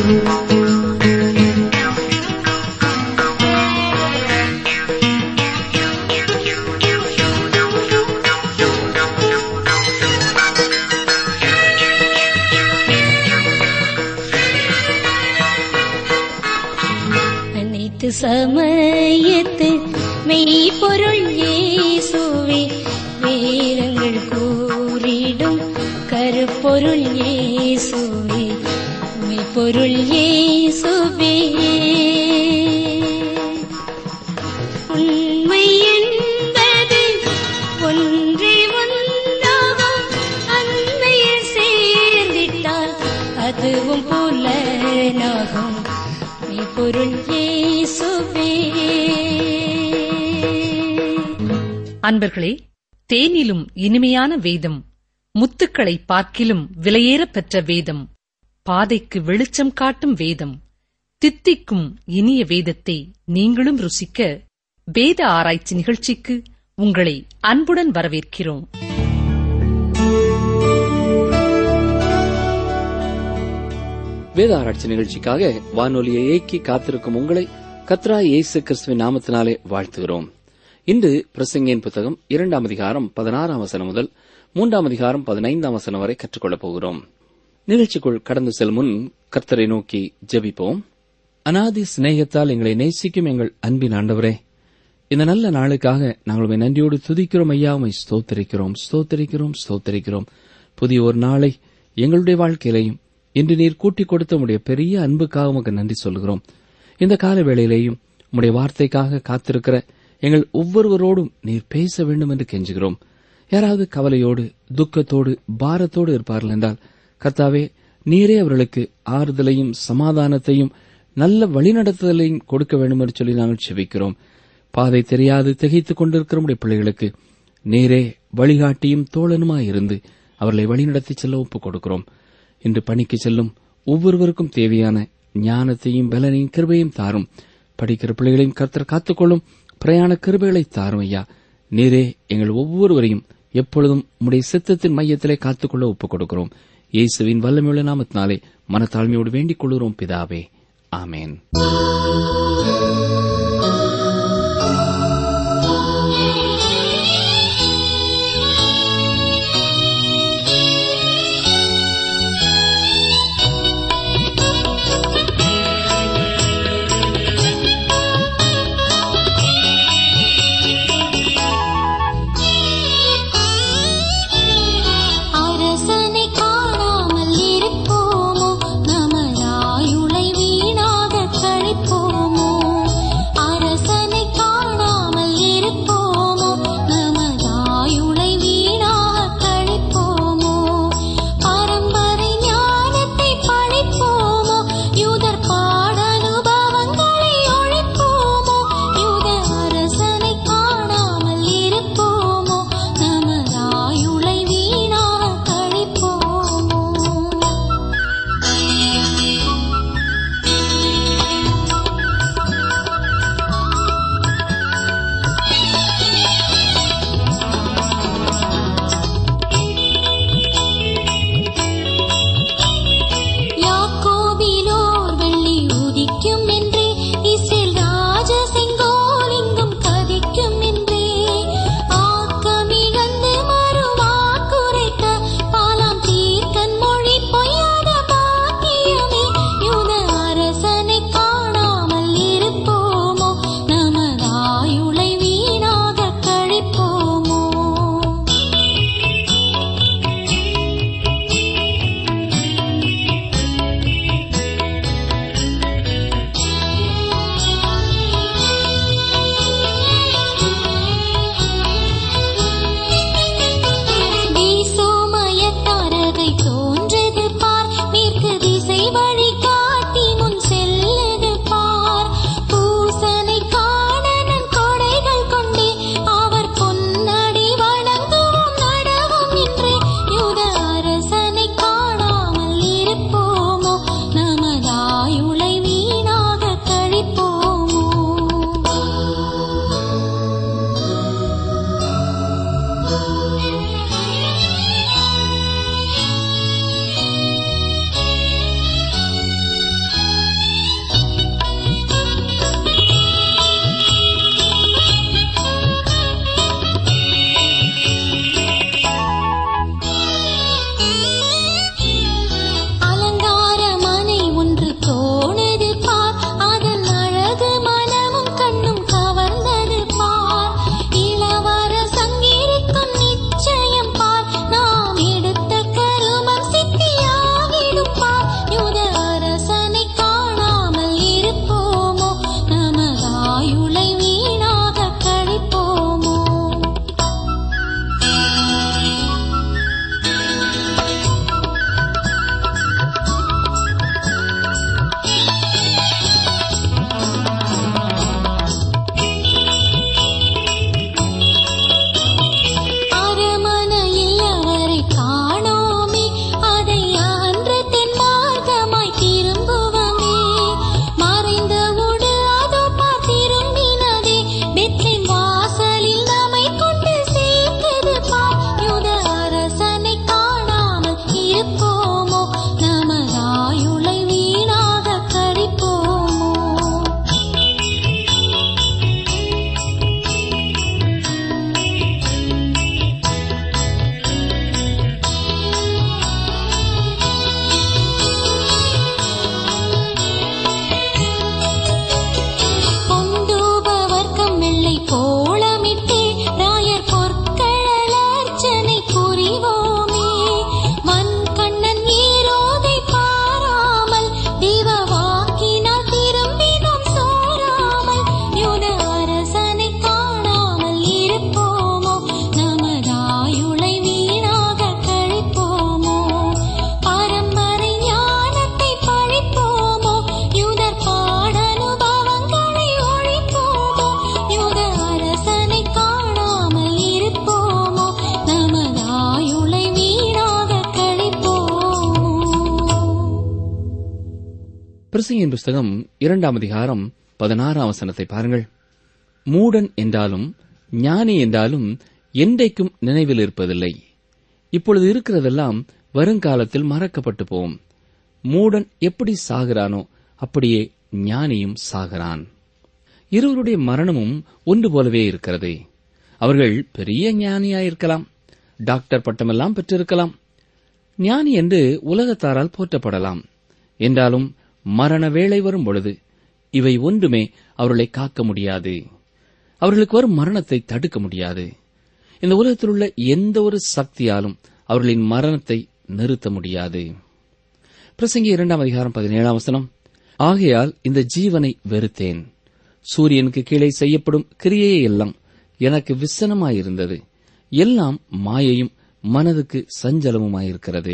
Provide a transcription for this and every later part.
அனைத்து சமயத்து மெய்ப்பொருள் இயேசுவே வேதங்கள் கூறிடும் கருப்பொருள் இயேசுவே மெய்ப்பொருள் இயேசுவே உண்மை என்பது ஒன்றே ஒன்றாகும் அன்னையில் சேர்ந்திட்டால் அதுவும் புலனாகும் மெய்ப்பொருள் இயேசுவே அன்பர்களே தேனிலும் இனிமையான வேதம் முத்துக்களை பார்க்கிலும் விலையேறப் பெற்ற வேதம் பாதைக்கு வெளிச்சம் காட்டும் வேதம் தித்திக்கும் இனிய வேதத்தை நீங்களும் ருசிக்க வேத ஆராய்ச்சி நிகழ்ச்சிக்கு உங்களை அன்புடன் வரவேற்கிறோம் வேத ஆராய்ச்சி நிகழ்ச்சிக்காக வானொலியை இயக்கி காத்திருக்கும் உங்களை கத்ரா இயேசு கிறிஸ்துவின் நாமத்தினாலே வாழ்த்துகிறோம் இன்று பிரசங்கியின் புத்தகம் இரண்டாம் அதிகாரம் பதினாறாம் வசனம் முதல் மூன்றாம் அதிகாரம் பதினைந்தாம் வசனம் வரை கற்றுக்கொள்ளப் போகிறோம் நிகழ்ச்சிக்குள் கடந்து செல்லும் முன் கர்த்தரை நோக்கி ஜெபிப்போம் அனாதி சிநேகத்தால் எங்களை நேசிக்கும் எங்கள் அன்பின் ஆண்டவரே இந்த நல்ல நாளுக்காக நாங்கள் உம்மை நன்றியோடு துதிக்கிறோம் ஐயா உம்மை ஸ்தோத்தரிக்கிறோம் ஸ்தோத்தரிக்கிறோம் ஸ்தோத்தரிக்கிறோம் புதிய ஒரு நாளை எங்களுடைய வாழ்க்கையிலையும் இன்று நீர் கூட்டிக் கொடுத்த உடைய பெரிய அன்புக்காக உமக்கு நன்றி சொல்கிறோம் இந்த கால வேளையிலேயும் உம்முடைய வார்த்தைக்காக காத்திருக்கிற எங்கள் ஒவ்வொருவரோடும் நீர் பேச வேண்டும் என்று கெஞ்சுகிறோம் யாராவது கவலையோடு துக்கத்தோடு பாரத்தோடு இருப்பார்கள் என்றால் கர்த்தாவே நீரே அவர்களுக்கு ஆறுதலையும் சமாதானத்தையும் நல்ல வழிநடத்துதலையும் கொடுக்க வேண்டும் என்று சொல்லி நாங்கள் செபிக்கிறோம் பாதை தெரியாது திகைத்துக் கொண்டிருக்கிற உடைய பிள்ளைகளுக்கு நீரே வழிகாட்டியும் தோழனுமாயிருந்து அவர்களை வழிநடத்தி செல்ல ஒப்புக் கொடுக்கிறோம் இன்று பணிக்கு செல்லும் ஒவ்வொருவருக்கும் தேவையான ஞானத்தையும் பலனையும் கிருபையும் தாரும் படிக்கிற பிள்ளைகளையும் கர்த்தர் காத்துக்கொள்ளும் பிரயாண கிருபைகளை தாரும் ஐயா நீரே எங்கள் ஒவ்வொருவரையும் எப்பொழுதும் உம்முடைய சித்தத்தின் மையத்திலே காத்துக்கொள்ள ஒப்புக் கொடுக்கிறோம் இயேசுவின் வல்லமையுள்ள நாமத்தினாலே மனத்தாழ்மையோடு வேண்டிக் கொள்கிறோம் பிதாவே ஆமேன் அரசனை காணாமல் இருப்போமோ நமதாயுளை வீணாக கழிப்போமோ பிரசங்கியின் புஸ்தகம் இரண்டாம் அதிகாரம் பதினாறாம் வசனத்தை பாருங்கள் மூடன் என்றாலும் ஞானி என்றாலும் என்றைக்கும் நினைவில் இருப்பதில்லை இப்பொழுது இருக்கிறதெல்லாம் வருங்காலத்தில் மறக்கப்பட்டு போகும் மூடன் எப்படி சாகிறானோ அப்படியே ஞானியும் சாகிறான் இருவருடைய மரணமும் ஒன்று போலவே இருக்கிறது அவர்கள் பெரிய ஞானியாயிருக்கலாம் டாக்டர் பட்டமெல்லாம் பெற்றிருக்கலாம் ஞானி என்று உலகத்தாரால் போற்றப்படலாம் என்றாலும் மரண வேளை வரும் பொழுது இவை ஒன்றுமே அவர்களை காக்க முடியாது அவர்களுக்கு வரும் மரணத்தை தடுக்க முடியாது இந்த உலகத்தில் உள்ள எந்த ஒரு சக்தியாலும் அவர்களின் மரணத்தை நிறுத்த முடியாது பிரசங்கி இரண்டாம் அதிகாரம் பதினேழாம் வசனம் ஆகையால் இந்த ஜீவனை வெறுத்தேன் சூரியனுக்கு கீழே செய்யப்படும் கிரியையே எல்லாம் எனக்கு விசனமாயிருந்தது எல்லாம் மாயையும் மனதுக்கு சஞ்சலமுமாயிருக்கிறது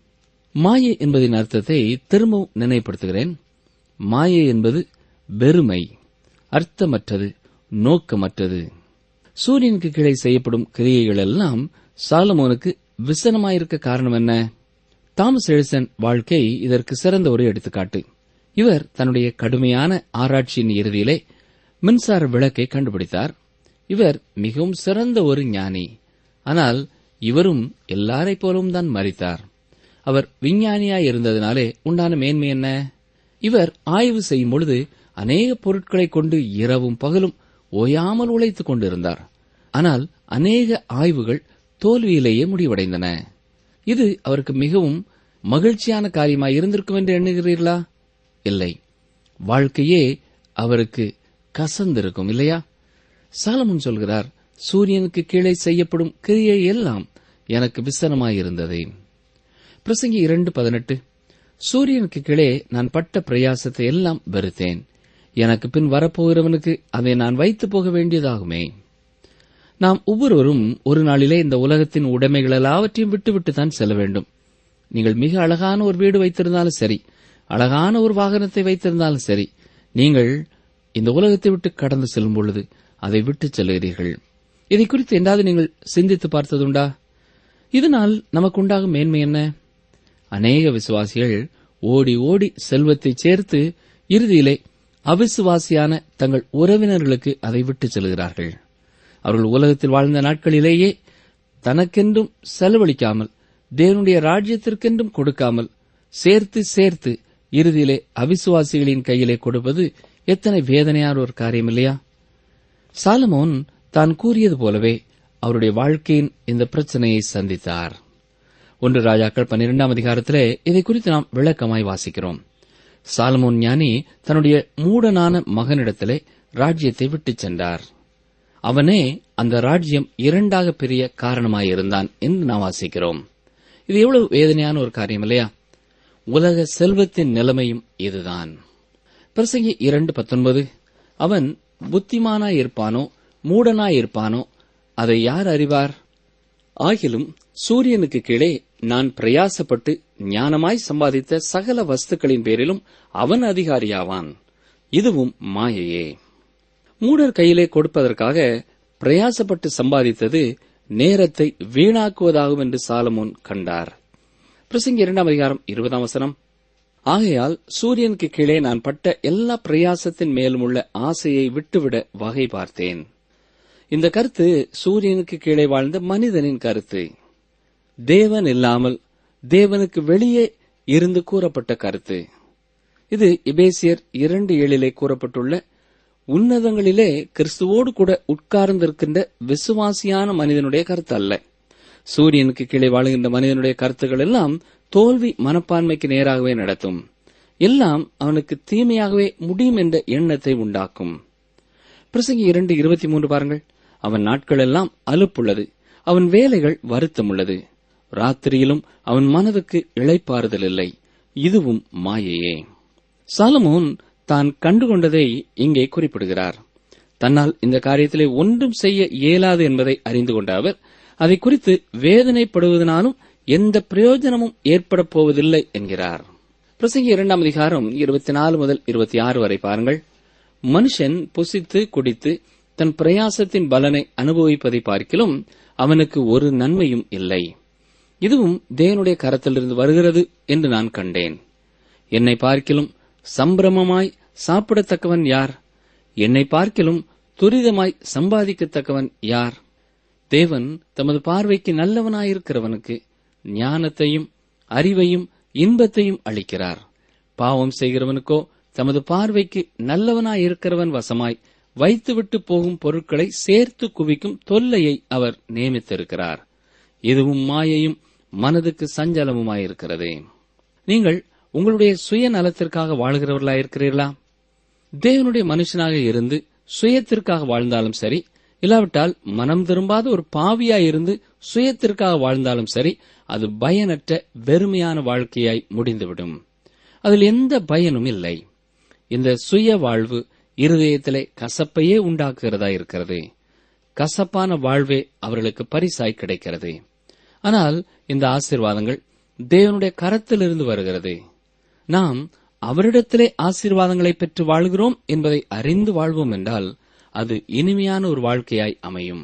மாயை என்பதின் அர்த்தத்தை திரும்பவும் நினைவுபடுத்துகிறேன் மாயை என்பது வெறுமை அர்த்தமற்றது நோக்கமற்றது சூரியனுக்கு கீழே செய்யப்படும் கிரியைகள் எல்லாம் சாலமோனுக்கு விசனமாயிருக்க காரணம் என்ன தாமஸ் எடிசன் வாழ்க்கை இதற்கு சிறந்த ஒரு எடுத்துக்காட்டு இவர் தன்னுடைய கடுமையான ஆராய்ச்சியின் இறுதியிலே மின்சார விளக்கை கண்டுபிடித்தார் இவர் மிகவும் சிறந்த ஒரு ஞானி ஆனால் இவரும் எல்லாரைப் போலவும் தான் மறித்தார் அவர் விஞ்ஞானியாய் இருந்ததினாலே உண்டான மேன்மை என்ன இவர் ஆய்வு செய்யும் பொழுது அநேக பொருட்களை கொண்டு இரவும் பகலும் ஓயாமல் உழைத்துக் கொண்டிருந்தார் ஆனால் அநேக ஆய்வுகள் தோல்வியிலேயே முடிவடைந்தன இது அவருக்கு மிகவும் மகிழ்ச்சியான காரியமாய் இருந்திருக்கும் என்று எண்ணுகிறீர்களா இல்லை வாழ்க்கையே அவருக்கு கசந்திருக்கும் இல்லையா சாலமுன் சொல்கிறார் சூரியனுக்கு கீழே செய்யப்படும் கிரியை எல்லாம் எனக்கு விசனமாயிருந்தது பிரசங்கி இரண்டு பதினெட்டு சூரியனுக்கு கீழே நான் பட்ட பிரயாசத்தை எல்லாம் வெறுத்தேன் எனக்கு பின் வரப்போகிறவனுக்கு அதை நான் வைத்து போக வேண்டியதாகுமே நாம் ஒவ்வொருவரும் ஒரு நாளிலே இந்த உலகத்தின் உடைமைகள் எல்லாவற்றையும் விட்டுவிட்டு தான் செல்ல வேண்டும் நீங்கள் மிக அழகான ஒரு வீடு வைத்திருந்தாலும் சரி அழகான ஒரு வாகனத்தை வைத்திருந்தாலும் சரி நீங்கள் இந்த உலகத்தை விட்டு கடந்து செல்லும் பொழுது அதை விட்டு செல்கிறீர்கள் இதை குறித்து என்றாவது நீங்கள் சிந்தித்து பார்த்ததுண்டா இதனால் நமக்கு உண்டாகும் மேன்மை என்ன அநேக விசுவாசிகள் ஓடி ஓடி செல்வத்தை சேர்த்து இறுதியிலே அவிசுவாசியான தங்கள் உறவினர்களுக்கு அதை விட்டுச் செல்கிறார்கள் அவர்கள் உலகத்தில் வாழ்ந்த நாட்களிலேயே தனக்கென்றும் செலவழிக்காமல் தேவனுடைய ராஜ்யத்திற்கென்றும் கொடுக்காமல் சேர்த்து சேர்த்து இறுதியிலே அவிசுவாசிகளின் கையிலே கொடுப்பது எத்தனை வேதனையான ஒரு காரியம் இல்லையா சாலமோன் தான் கூறியது போலவே அவருடைய வாழ்க்கையின் இந்த பிரச்சனையை சந்தித்தார் ஒன்று ராஜாக்கள் பன்னிரெண்டாம் அதிகாரத்திலே இதை குறித்து நாம் விளக்கமாய் வாசிக்கிறோம் சாலமோன் ஞானி தன்னுடைய மூடனான மகனிடத்திலே ராஜ்யத்தை விட்டுச் சென்றார் அவனே அந்த ராஜ்யம் இரண்டாக பிரிய காரணமாயிருந்தான் என்று நாம் வாசிக்கிறோம் இது எவ்வளவு வேதனையான ஒரு காரியம் இல்லையா உலக செல்வத்தின் நிலைமையும் இதுதான் பிரசங்கி இரண்டு பத்தொன்பது அவன் புத்திமானாயிருப்பானோ மூடனாயிருப்பானோ அதை யார் அறிவார் ஆகிலும் சூரியனுக்கு கீழே நான் பிரயாசப்பட்டு ஞானமாய் சம்பாதித்த சகல வஸ்துக்களின் பேரிலும் அவன் அதிகாரியாவான் இதுவும் மாயையே மூடர் கையிலே கொடுப்பதற்காக பிரயாசப்பட்டு சம்பாதித்தது நேரத்தை வீணாக்குவதாகும் என்று சாலமோன் கண்டார் பிரசங்கி இரண்டாம் அதிகாரம் இருபதாம் வசனம் ஆகையால் சூரியனுக்கு கீழே நான் பட்ட எல்லா பிரயாசத்தின் மேலும் உள்ள ஆசையை விட்டுவிட வகை பார்த்தேன் இந்த கருத்து சூரியனுக்கு கீழே வாழ்ந்த மனிதனின் கருத்து தேவன் இல்லாமல் தேவனுக்கு வெளியே இருந்து கூறப்பட்ட கருத்து இது இபேசியர் இரண்டு ஏழிலே கூறப்பட்டுள்ள உன்னதங்களிலே கிறிஸ்துவோடு கூட உட்கார்ந்திருக்கின்ற விசுவாசியான மனிதனுடைய கருத்து அல்ல சூரியனுக்கு கீழே வாழுகின்ற மனிதனுடைய கருத்துக்கள் எல்லாம் தோல்வி மனப்பான்மைக்கு நேராகவே நடத்தும் எல்லாம் அவனுக்கு தீமையாகவே முடியும் என்ற எண்ணத்தை உண்டாக்கும் பிரசங்கி இரண்டு இருபத்தி மூன்று பாருங்கள் அவன் நாட்கள் எல்லாம் அலுப்புள்ளது அவன் வேலைகள் வருத்தமுள்ளது ராத்திரியிலும் அவன் மனதுக்கு இளைப்பாறுதல் இல்லை இதுவும் மாயையே சாலமோன் தான் கண்டுகொண்டதை இங்கே குறிப்பிடுகிறார் தன்னால் இந்த காரியத்திலே ஒன்றும் செய்ய இயலாது என்பதை அறிந்து கொண்ட அவர் அதை குறித்து வேதனைப்படுவதனாலும் எந்த பிரயோஜனமும் ஏற்பட போவதில்லை என்கிறார் பிரசங்கி இரண்டாம் அதிகாரம் இருபத்தி நாலு முதல் இருபத்தி ஆறு வரை பாருங்கள் மனுஷன் புசித்து குடித்து தன் பிரயாசத்தின் பலனை அனுபவிப்பதை பார்க்கிலும் அவனுக்கு ஒரு நன்மையும் இல்லை இதுவும் தேவனுடைய கரத்திலிருந்து வருகிறது என்று நான் கண்டேன் என்னை பார்க்கிலும் சம்பிரமமாய் சாப்பிடத்தக்கவன் யார் என்னை பார்க்கிலும் துரிதமாய் சம்பாதிக்கத்தக்கவன் யார் தேவன் தமது பார்வைக்கு நல்லவனாயிருக்கிறவனுக்கு ஞானத்தையும் அறிவையும் இன்பத்தையும் அளிக்கிறார் பாவம் செய்கிறவனுக்கோ தமது பார்வைக்கு நல்லவனாயிருக்கிறவன் வசமாய் வைத்துவிட்டு போகும் பொருட்களை சேர்த்து குவிக்கும் தொல்லையை அவர் நியமித்திருக்கிறார் இதுவும் மாயையும் மனதுக்கு சஞ்சலமுமாயிருக்கிறது நீங்கள் உங்களுடைய சுயநலத்திற்காக வாழ்கிறவர்களாயிருக்கிறீர்களா தேவனுடைய மனுஷனாக இருந்து சுயத்திற்காக வாழ்ந்தாலும் சரி இல்லாவிட்டால் மனம் திரும்பாத ஒரு பாவியாய் இருந்து சுயத்திற்காக வாழ்ந்தாலும் சரி அது பயனற்ற வெறுமையான வாழ்க்கையாய் முடிந்துவிடும் அதில் எந்த பயனும் இல்லை இந்த சுய வாழ்வு இருதயத்திலே கசப்பையே உண்டாக்குகிறதா இருக்கிறது கசப்பான வாழ்வே அவர்களுக்கு பரிசாய் கிடைக்கிறது ஆனால் இந்த ஆசீர்வாதங்கள் தேவனுடைய கரத்திலிருந்து வருகிறது நாம் அவரிடத்திலே ஆசீர்வாதங்களை பெற்று வாழ்கிறோம் என்பதை அறிந்து வாழ்வோம் என்றால் அது இனிமையான ஒரு வாழ்க்கையாய் அமையும்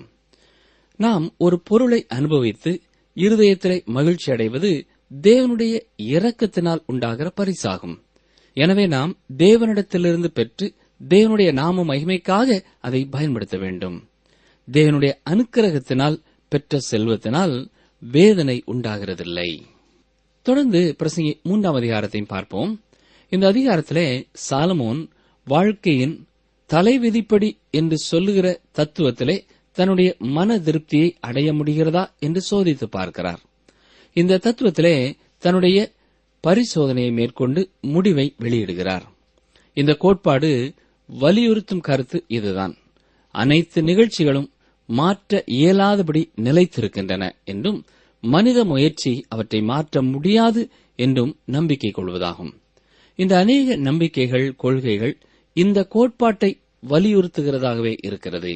நாம் ஒரு பொருளை அனுபவித்து இருதயத்திலே மகிழ்ச்சி அடைவது தேவனுடைய இரக்கத்தினால் உண்டாகிற பரிசாகும் எனவே நாம் தேவனிடத்திலிருந்து பெற்று தேவனுடைய நாம மகிமைக்காக அதை பயன்படுத்த வேண்டும் தேவனுடைய அனுக்கிரகத்தினால் பெற்ற செல்வத்தினால் வேதனை உண்டாகிறதில்லை தொடர்ந்து பிரசங்கி மூன்றாம் அதிகாரத்தையும் பார்ப்போம் இந்த அதிகாரத்திலே சாலமோன் வாழ்க்கையின் தலைவிதிப்படி என்று சொல்லுகிற தத்துவத்திலே தன்னுடைய மன திருப்தியை அடைய முடிகிறதா என்று சோதித்து பார்க்கிறார் இந்த தத்துவத்திலே தன்னுடைய பரிசோதனையை மேற்கொண்டு முடிவை வெளியிடுகிறார் இந்த கோட்பாடு வலியுறுத்தும் கருத்து இதுதான் அனைத்து நிகழ்ச்சிகளும் மாற்ற இயலாதபடி நிலைத்திருக்கின்றன என்றும் மனித முயற்சி அவற்றை மாற்ற முடியாது என்றும் நம்பிக்கை கொள்வதாகும் இந்த அநேக நம்பிக்கைகள் கொள்கைகள் இந்த கோட்பாட்டை வலியுறுத்துகிறதாகவே இருக்கிறது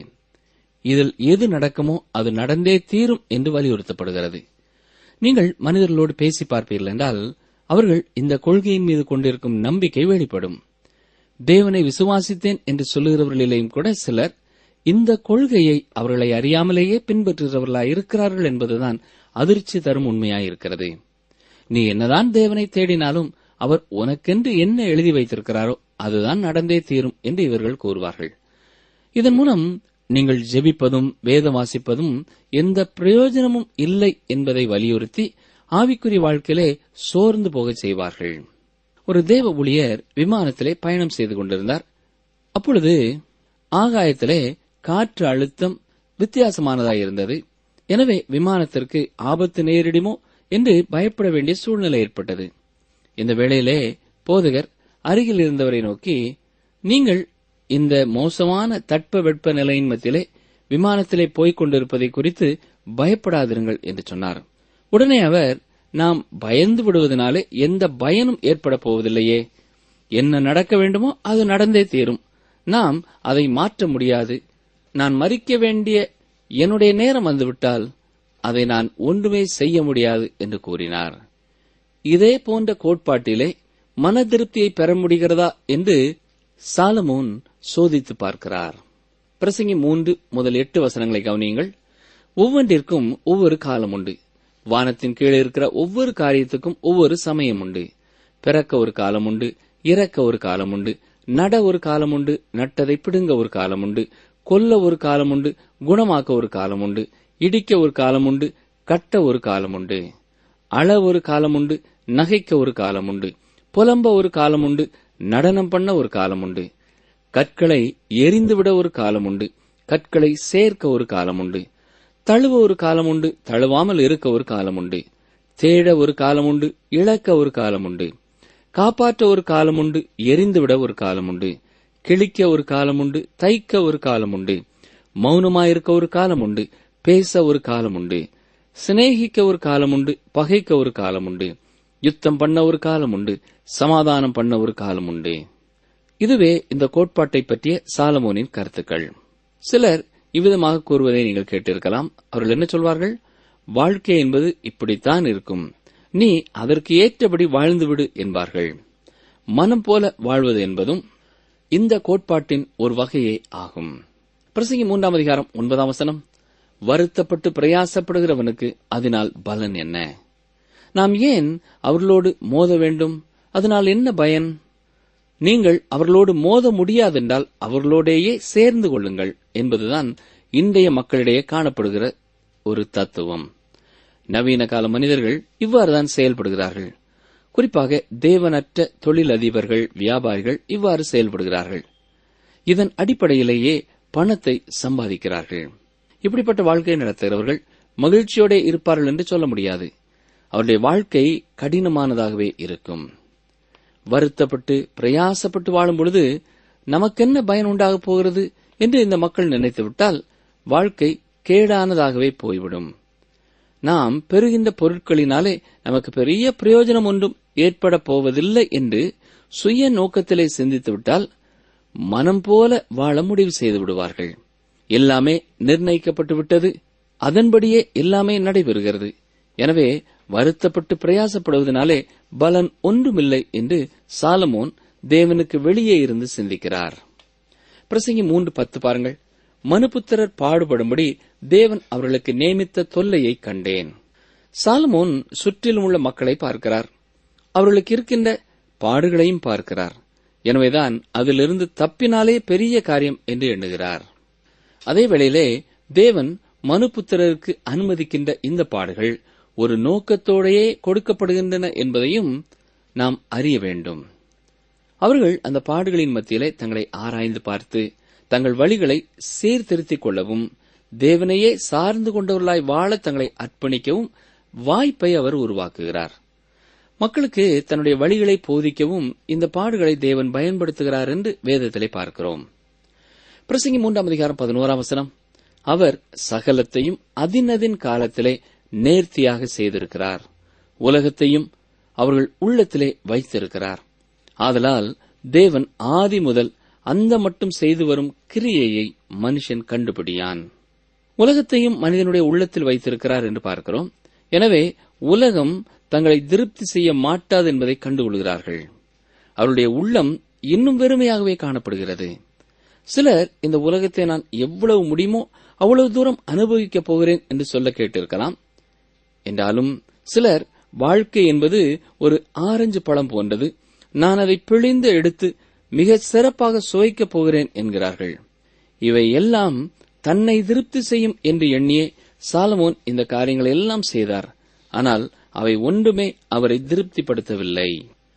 இதில் எது நடக்குமோ அது நடந்தே தீரும் என்று வலியுறுத்தப்படுகிறது நீங்கள் மனிதர்களோடு பேசி பார்ப்பீர்கள் என்றால் அவர்கள் இந்த கொள்கையின் மீது கொண்டிருக்கும் நம்பிக்கை வெளிப்படும் தேவனை விசுவாசித்தேன் என்று சொல்லுகிறவர்களிலேயும் கூட சிலர் இந்த கொள்கையை அவர்களை அறியாமலேயே பின்பற்றுகிறவர்களாய் இருக்கிறார்கள் என்பதுதான் அதிர்ச்சி தரும் உண்மையாயிருக்கிறது நீ என்னதான் தேவனை தேடினாலும் அவர் உனக்கென்று என்ன எழுதி வைத்திருக்கிறாரோ அதுதான் நடந்தே தீரும் என்று இவர்கள் கூறுவார்கள் இதன் மூலம் நீங்கள் ஜெபிப்பதும் வேதம் வாசிப்பதும் எந்த பிரயோஜனமும் இல்லை என்பதை வலியுறுத்தி ஆவிக்குரிய வாழ்க்கையிலே சோர்ந்து போகச் செய்வார்கள் ஒரு தேவ ஊழியர் விமானத்திலே பயணம் செய்து கொண்டிருந்தார் அப்பொழுது ஆகாயத்திலே காற்று அழுத்தம் வித்தியாசமானதாய் இருந்தது எனவே விமானத்திற்கு ஆபத்து நேரிடுமோ என்று பயப்பட வேண்டிய சூழ்நிலை ஏற்பட்டது இந்த வேளையிலே போதகர் அருகில் இருந்தவரை நோக்கி நீங்கள் இந்த மோசமான தட்ப வெட்ப நிலையின் மத்தியிலே விமானத்திலே போய்க் கொண்டிருப்பதை குறித்து பயப்படாதிருங்கள் என்று சொன்னார் உடனே அவர் நாம் பயந்து விடுவதனாலே எந்த பயனும் ஏற்பட போவதில்லையே என்ன நடக்க வேண்டுமோ அது நடந்தே தீரும் நாம் அதை மாற்ற முடியாது நான் மறிக்க வேண்டிய என்னுடைய நேரம் வந்துவிட்டால் அதை நான் ஒன்றுமே செய்ய முடியாது என்று கூறினார் இதே போன்ற கோட்பாட்டிலே மன திருப்தியை பெற முடிகிறதா என்று சாலமோன் சோதித்து பார்க்கிறார் பிரசங்கி மூன்று முதல் எட்டு வசனங்களை கவனியுங்கள் ஒவ்வொன்றிற்கும் ஒவ்வொரு காலம் உண்டு வானத்தின் கீழே இருக்கிற ஒவ்வொரு காரியத்துக்கும் ஒவ்வொரு சமயம் உண்டு பிறக்க ஒரு காலம் உண்டு இறக்க ஒரு காலம் உண்டு நட ஒரு காலம் உண்டு நட்டதை பிடுங்க ஒரு காலம் உண்டு கொல்ல ஒரு காலம் உண்டு குணமாக்க ஒரு காலம் உண்டு இடிக்க ஒரு காலம் உண்டு கட்ட ஒரு காலம் உண்டு அள ஒரு காலம் உண்டு நகைக்க ஒரு காலம் உண்டு புலம்ப ஒரு காலம் உண்டு நடனம் பண்ண ஒரு காலம் உண்டு கற்களை எரிந்துவிட ஒரு காலம் உண்டு கற்களை சேர்க்க ஒரு காலம் உண்டு தழுவ ஒரு காலம் உண்டு தழுவாமல் இருக்க ஒரு காலம் உண்டு தேட ஒரு காலம் உண்டு இழக்க ஒரு காலம் உண்டு காப்பாற்ற ஒரு காலம் உண்டு எரிந்துவிட ஒரு காலம் உண்டு கிழிக்க ஒரு காலம் உண்டு தைக்க ஒரு காலம் உண்டு மௌனமாயிருக்க ஒரு காலம் உண்டு பேச ஒரு காலம் உண்டு சிநேகிக்க ஒரு காலம் உண்டு பகைக்க ஒரு காலம் உண்டு யுத்தம் பண்ண ஒரு காலம் உண்டு சமாதானம் பண்ண ஒரு காலம் உண்டு இதுவே இந்த கோட்பாட்டை பற்றிய சாலமோனின் கருத்துக்கள் சிலர் இவ்விதமாக கூறுவதை நீங்கள் கேட்டிருக்கலாம் அவர்கள் என்ன சொல்வார்கள் வாழ்க்கை என்பது இப்படித்தான் இருக்கும் நீ அதற்கு ஏற்றபடி வாழ்ந்துவிடு என்பார்கள் மனம் போல வாழ்வது என்பதும் இந்த கோட்பாட்டின் ஒரு வகையே ஆகும் பிரசங்கி மூன்றாம் அதிகாரம் ஒன்பதாம் வசனம் வருத்தப்பட்டு பிரயாசப்படுகிறவனுக்கு அதனால் பலன் என்ன நாம் ஏன் அவர்களோடு மோத வேண்டும் அதனால் என்ன பயன் நீங்கள் அவர்களோடு மோத முடியாதென்றால் அவர்களோடேயே சேர்ந்து கொள்ளுங்கள் என்பதுதான் இன்றைய மக்களிடையே காணப்படுகிற ஒரு தத்துவம் நவீன கால மனிதர்கள் இவ்வாறுதான் செயல்படுகிறார்கள் குறிப்பாக தேவனற்ற தொழிலதிபர்கள் வியாபாரிகள் இவ்வாறு செயல்படுகிறார்கள் இதன் அடிப்படையிலேயே பணத்தை சம்பாதிக்கிறார்கள் இப்படிப்பட்ட வாழ்க்கை நடத்துகிறவர்கள் மகிழ்ச்சியோட இருப்பார்கள் என்று சொல்ல முடியாது அவருடைய வாழ்க்கை கடினமானதாகவே இருக்கும் வருத்தப்பட்டு பிரயாசப்பட்டு வாழும் பொழுது நமக்கென்ன பயன் உண்டாகப் போகிறது என்று இந்த மக்கள் நினைத்துவிட்டால் வாழ்க்கை கேடானதாகவே போய்விடும் நாம் பெறுகின்ற பொருட்களினாலே நமக்கு பெரிய பிரயோஜனம் ஒன்றும் ஏற்பட போவதில்லை என்று சுய நோக்கத்திலே சிந்தித்துவிட்டால் மனம் போல வாழ முடிவு செய்து விடுவார்கள் எல்லாமே நிர்ணயிக்கப்பட்டு விட்டது அதன்படியே எல்லாமே நடைபெறுகிறது எனவே வருத்தப்பட்டு பிரயாசப்படுவதனாலே பலன் ஒன்றுமில்லை என்று சாலமோன் தேவனுக்கு வெளியே இருந்து சிந்திக்கிறார் பிரசங்கி மூன்று பத்து பாருங்கள் மனுபுத்திரர் பாடுபடும்படி தேவன் அவர்களுக்கு நியமித்த தொல்லையை கண்டேன் சாலமோன் சுற்றிலும் உள்ள மக்களை பார்க்கிறார் அவர்களுக்கு இருக்கின்ற பாடுகளையும் பார்க்கிறார் எனவேதான் அதிலிருந்து தப்பினாலே பெரிய காரியம் என்று எண்ணுகிறார் அதே வேளையிலே தேவன் மனுபுத்திரருக்கு அனுமதிக்கின்ற இந்த பாடுகள் ஒரு நோக்கத்தோடையே கொடுக்கப்படுகின்றன என்பதையும் நாம் அறிய வேண்டும் அவர்கள் அந்த பாடுகளின் மத்தியிலே தங்களை ஆராய்ந்து பார்த்து தங்கள் வழிகளை சீர்திருத்திக் கொள்ளவும் தேவனையே சார்ந்து கொண்டவர்களாய் வாழ தங்களை அர்ப்பணிக்கவும் வாய்ப்பை அவர் உருவாக்குகிறார் மக்களுக்கு தன்னுடைய வழிகளை போதிக்கவும் இந்த பாடுகளை தேவன் பயன்படுத்துகிறார் என்று வேதத்திலே பார்க்கிறோம் பிரசங்கி மூன்றாம் அதிகாரம் பதினோராம் வசனம் அவர் சகலத்தையும் அதினதின் காலத்திலே நேர்த்தியாக செய்திருக்கிறார் உலகத்தையும் அவர்கள் உள்ளத்திலே வைத்திருக்கிறார் ஆதலால் தேவன் ஆதி முதல் அந்த மட்டும் செய்து வரும் கிரியையை மனுஷன் கண்டுபிடியான் உலகத்தையும் மனிதனுடைய உள்ளத்தில் வைத்திருக்கிறார் என்று பார்க்கிறோம் எனவே உலகம் தங்களை திருப்தி செய்ய மாட்டாது என்பதை கண்டுகொள்கிறார்கள் அவருடைய உள்ளம் இன்னும் வெறுமையாகவே காணப்படுகிறது சிலர் இந்த உலகத்தை நான் எவ்வளவு முடியுமோ அவ்வளவு தூரம் அனுபவிக்கப் போகிறேன் என்று சொல்ல கேட்டிருக்கலாம் என்றாலும் சிலர் வாழ்க்கை என்பது ஒரு ஆரஞ்சு பழம் போன்றது நான் அதை பிழிந்து எடுத்து மிக சிறப்பாக சுவைக்கப் போகிறேன் என்கிறார்கள் இவை எல்லாம் தன்னை திருப்தி செய்யும் என்று எண்ணியே சாலமோன் இந்த காரியங்களை எல்லாம் செய்தார் ஆனால் அவை ஒன்றுமே அவரை திருப்திப்படுத்தவில்லை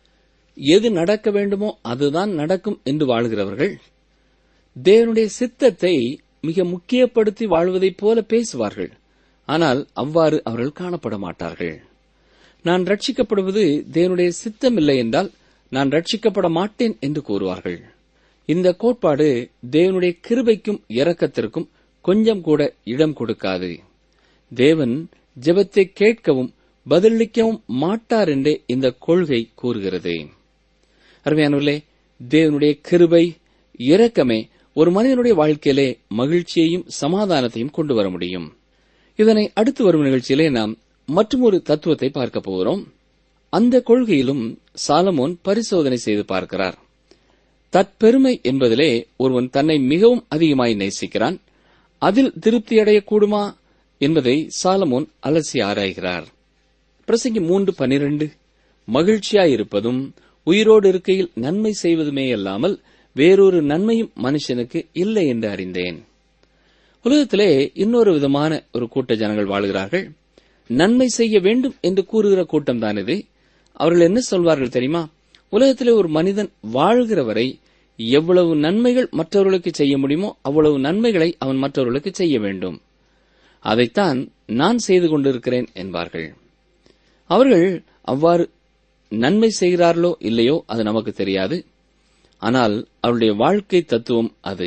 எது நடக்க வேண்டுமோ அதுதான் நடக்கும் என்று வாழ்கிறவர்கள் தேவனுடைய சித்தத்தை மிக முக்கியப்படுத்தி வாழ்வதைப் போல பேசுவார்கள் ஆனால் அவ்வாறு அவர்கள் காணப்பட மாட்டார்கள் நான் ரட்சிக்கப்படுவது தேவனுடைய சித்தமில்லை என்றால் நான் ரட்சிக்கப்பட மாட்டேன் என்று கூறுவார்கள் இந்த கோட்பாடு தேவனுடைய கிருபைக்கும் இரக்கத்திற்கும் கொஞ்சம் கூட இடம் கொடுக்காது தேவன் ஜெபத்தை கேட்கவும் பதிலளிக்கவும் மாட்டார் என்றே இந்த கொள்கை கூறுகிறது அருமையானவர்களே தேவனுடைய கிருபை இரக்கமே ஒரு மனிதனுடைய வாழ்க்கையிலே மகிழ்ச்சியையும் சமாதானத்தையும் கொண்டு வர முடியும் இதனை அடுத்து வரும் நிகழ்ச்சியிலே நாம் மற்றொரு தத்துவத்தை பார்க்க போகிறோம் அந்த கொள்கையிலும் சாலமோன் பரிசோதனை செய்து பார்க்கிறார் தற்பெருமை என்பதிலே ஒருவன் தன்னை மிகவும் அதிகமாய் நேசிக்கிறான் அதில் திருப்தியடையக்கூடுமா என்பதை சாலமோன் அலசி ஆராய்கிறார் பிரசங்கி மூன்று பனிரெண்டு மகிழ்ச்சியாயிருப்பதும் உயிரோடு இருக்கையில் நன்மை செய்வதுமே அல்லாமல் வேறொரு நன்மையும் மனுஷனுக்கு இல்லை என்று அறிந்தேன் உலகத்திலே இன்னொரு விதமான ஒரு கூட்ட ஜனங்கள் வாழ்கிறார்கள் நன்மை செய்ய வேண்டும் என்று கூறுகிற கூட்டம் தான் இது அவர்கள் என்ன சொல்வார்கள் தெரியுமா உலகத்திலே ஒரு மனிதன் வாழ்கிற வரை எவ்வளவு நன்மைகள் மற்றவர்களுக்கு செய்ய முடியுமோ அவ்வளவு நன்மைகளை அவன் மற்றவர்களுக்கு செய்ய வேண்டும் அதைத்தான் நான் செய்து கொண்டிருக்கிறேன் என்பார்கள் அவர்கள் அவ்வாறு நன்மை செய்கிறார்களோ இல்லையோ அது நமக்கு தெரியாது ஆனால் அவருடைய வாழ்க்கை தத்துவம் அது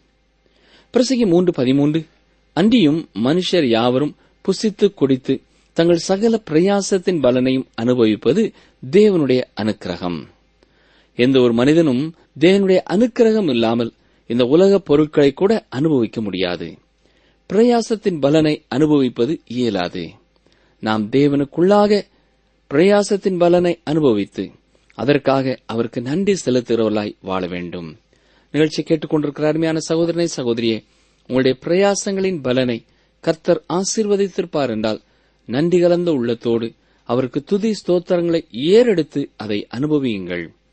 பிரசங்கி மூன்று பதிமூன்று அன்றியும் மனுஷர் யாவரும் புசித்து குடித்து தங்கள் சகல பிரயாசத்தின் பலனையும் அனுபவிப்பது தேவனுடைய அனுக்கிரகம் எந்த ஒரு மனிதனும் தேவனுடைய அனுக்கிரகம் இல்லாமல் இந்த உலக பொருட்களை கூட அனுபவிக்க முடியாது பிரயாசத்தின் பலனை அனுபவிப்பது இயலாது நாம் தேவனுக்குள்ளாக பிரயாசத்தின் பலனை அனுபவித்து அதற்காக அவருக்கு நன்றி செலுத்துகிறவர்களாய் வாழ வேண்டும் நிகழ்ச்சி கேட்டுக்கொண்டிருக்கிற அருமையான சகோதரனை சகோதரியே உங்களுடைய பிரயாசங்களின் பலனை கர்த்தர் ஆசீர்வதித்திருப்பார் என்றால் நன்றி கலந்த உள்ளத்தோடு அவருக்கு துதி ஸ்தோத்திரங்களை ஏறெடுத்து அதை அனுபவியுங்கள்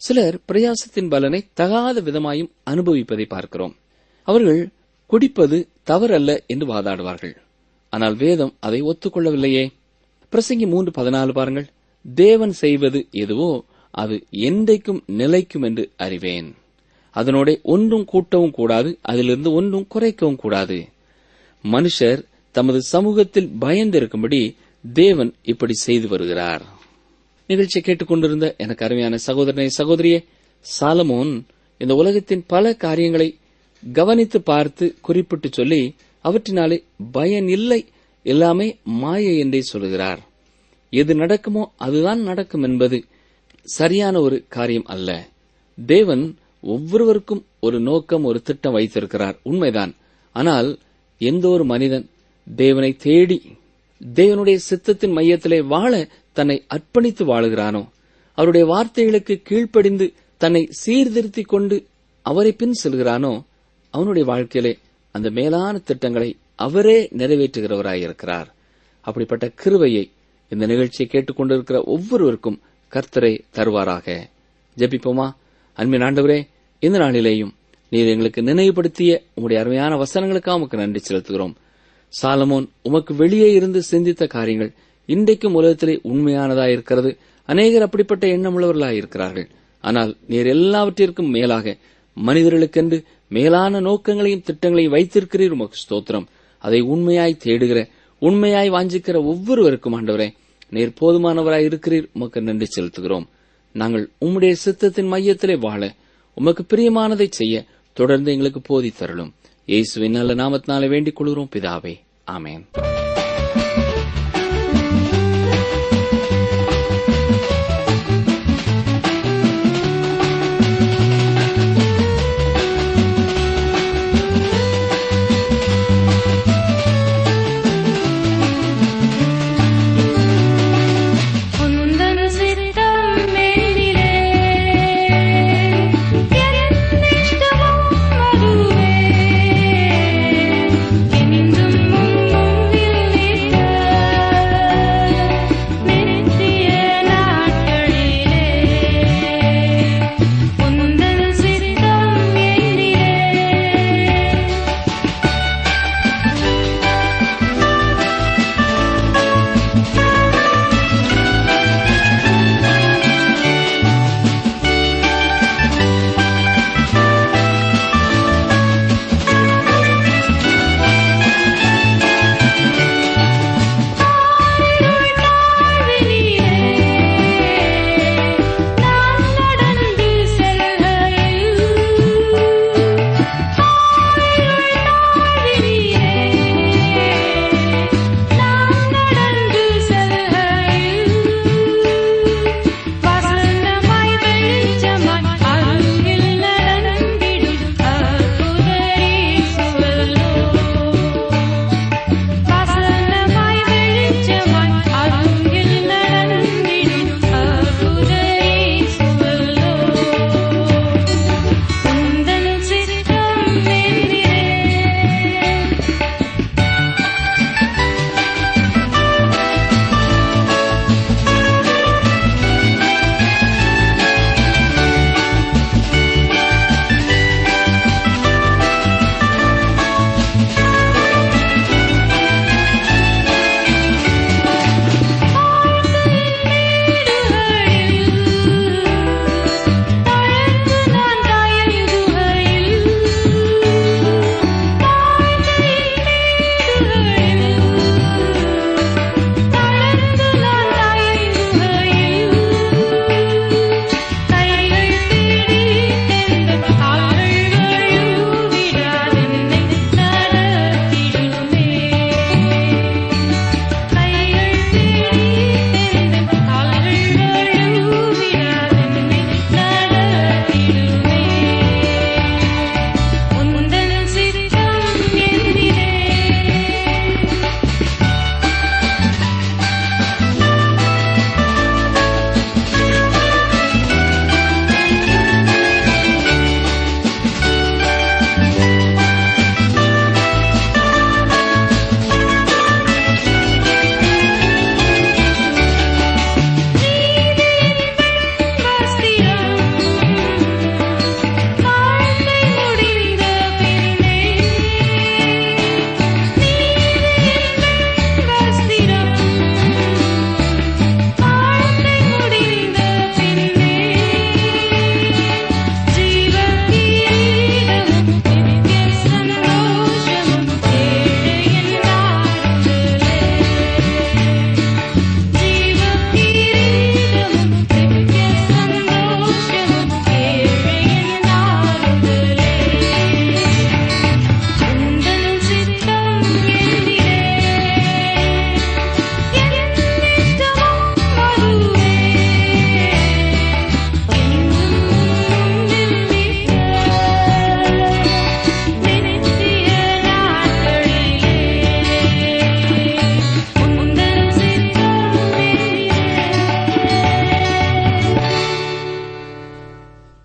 சிலர் பிரயாசத்தின் பலனை தகாத விதமாயும் அனுபவிப்பதை பார்க்கிறோம் அவர்கள் குடிப்பது தவறல்ல என்று வாதாடுவார்கள் ஆனால் வேதம் அதை ஒத்துக்கொள்ளவில்லையே பிரசங்கி மூன்று பதினாலு பாருங்கள் தேவன் செய்வது எதுவோ அது என்றைக்கும் நிலைக்கும் என்று அறிவேன் அதனோட ஒன்றும் கூட்டவும் கூடாது அதிலிருந்து ஒன்றும் குறைக்கவும் கூடாது மனுஷர் தமது சமூகத்தில் பயந்திருக்கும்படி தேவன் இப்படி செய்து வருகிறார் நிகழ்ச்சியை கேட்டுக்கொண்டிருந்த எனக்கு அருமையான சகோதரனை சகோதரியே சாலமோன் இந்த உலகத்தின் பல காரியங்களை கவனித்து பார்த்து குறிப்பிட்டு சொல்லி அவற்றினாலே பயன் இல்லை எல்லாமே மாயை என்றே சொல்கிறார் எது நடக்குமோ அதுதான் நடக்கும் என்பது சரியான ஒரு காரியம் அல்ல தேவன் ஒவ்வொருவருக்கும் ஒரு நோக்கம் ஒரு திட்டம் வைத்திருக்கிறார் உண்மைதான் ஆனால் எந்த ஒரு மனிதன் தேவனை தேடி தேவனுடைய சித்தத்தின் மையத்திலே வாழ தன்னை அர்ப்பணித்து வாழுகிறானோ அவருடைய வார்த்தைகளுக்கு கீழ்ப்படிந்து தன்னை சீர்திருத்திக் கொண்டு அவரை பின் செல்கிறானோ அவனுடைய வாழ்க்கையிலே அந்த மேலான திட்டங்களை அவரே நிறைவேற்றுகிறவராயிருக்கிறார் அப்படிப்பட்ட கிருவையை இந்த நிகழ்ச்சியை கேட்டுக்கொண்டிருக்கிற ஒவ்வொருவருக்கும் கர்த்தரை தருவாராக ஜெபிப்போமா அன்பின் ஆண்டவரே இந்த நாளிலேயும் நீர் எங்களுக்கு நினைவுபடுத்திய உங்களுடைய அருமையான வசனங்களுக்காக உமக்கு நன்றி செலுத்துகிறோம் சாலமோன் உமக்கு வெளியே இருந்து சிந்தித்த காரியங்கள் இன்றைக்கும் உலகத்திலே உண்மையானதாயிருக்கிறது அநேகர் அப்படிப்பட்ட எண்ணமுள்ளவர்களாயிருக்கிறார்கள் ஆனால் நீர் எல்லாவற்றிற்கும் மேலாக மனிதர்களுக்கென்று மேலான நோக்கங்களையும் திட்டங்களையும் வைத்திருக்கிறீர் உமக்கு ஸ்தோத்திரம் அதை உண்மையாய் தேடுகிற உண்மையாய் வாஞ்சிக்கிற ஒவ்வொருவருக்கும் ஆண்டவரே நீர் போதுமானவராய் இருக்கிறீர் உமக்கு நன்றி செலுத்துகிறோம் நாங்கள் உம்முடைய சித்தத்தின் மையத்திலே வாழ உமக்கு பிரியமானதை செய்ய தொடர்ந்து எங்களுக்கு போதித்தருளும் இயேசுவின் நல்ல நாமத்தினாலே வேண்டிக் கொள்கிறோம் பிதாவே ஆமேன் உந்தன் சித்தம் என்னிலே என்னிஷ்டமும் அதுவே என்றும் உம்மும்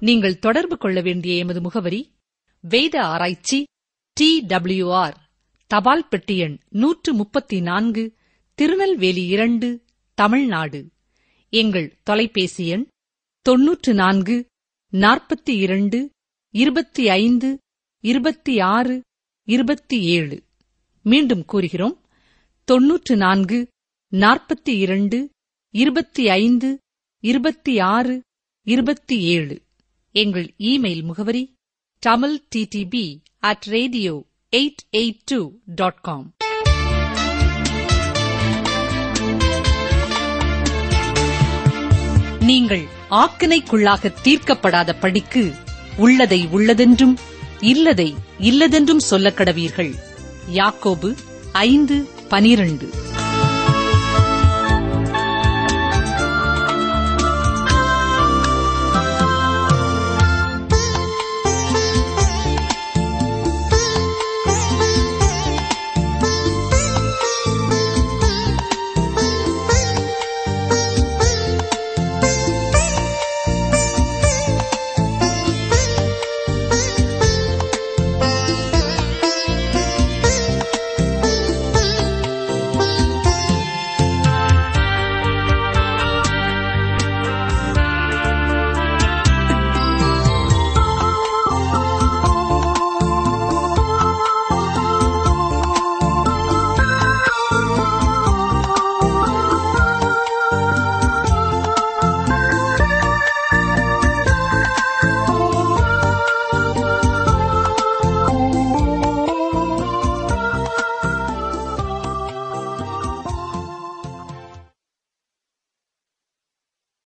நீங்கள் தொடர்பு கொள்ள வேண்டிய எமது முகவரி வேத ஆராய்ச்சி டி டபிள்யூஆர் தபால் பெட்டி எண் நூற்று முப்பத்தி நான்கு திருநெல்வேலி இரண்டு தமிழ்நாடு எங்கள் தொலைபேசி எண் தொன்னூற்று நான்கு நாற்பத்தி இரண்டு இருபத்தி ஐந்து இருபத்தி ஆறு இருபத்தி ஏழு மீண்டும் கூறுகிறோம் தொன்னூற்று நான்கு நாற்பத்தி இரண்டு இருபத்தி ஐந்து இருபத்தி ஆறு இருபத்தி ஏழு எங்கள் இமெயில் முகவரி Tamil DTP at radio eight eight two dot com நீங்கள் ஆக்கினைக்குள்ளாக தீர்க்கப்படாத படிக்கு உள்ளதை உள்ளதென்றும் இல்லதை இல்லதென்றும் சொல்லக் கடவீர்கள் யாக்கோபு ஐந்து பனிரண்டு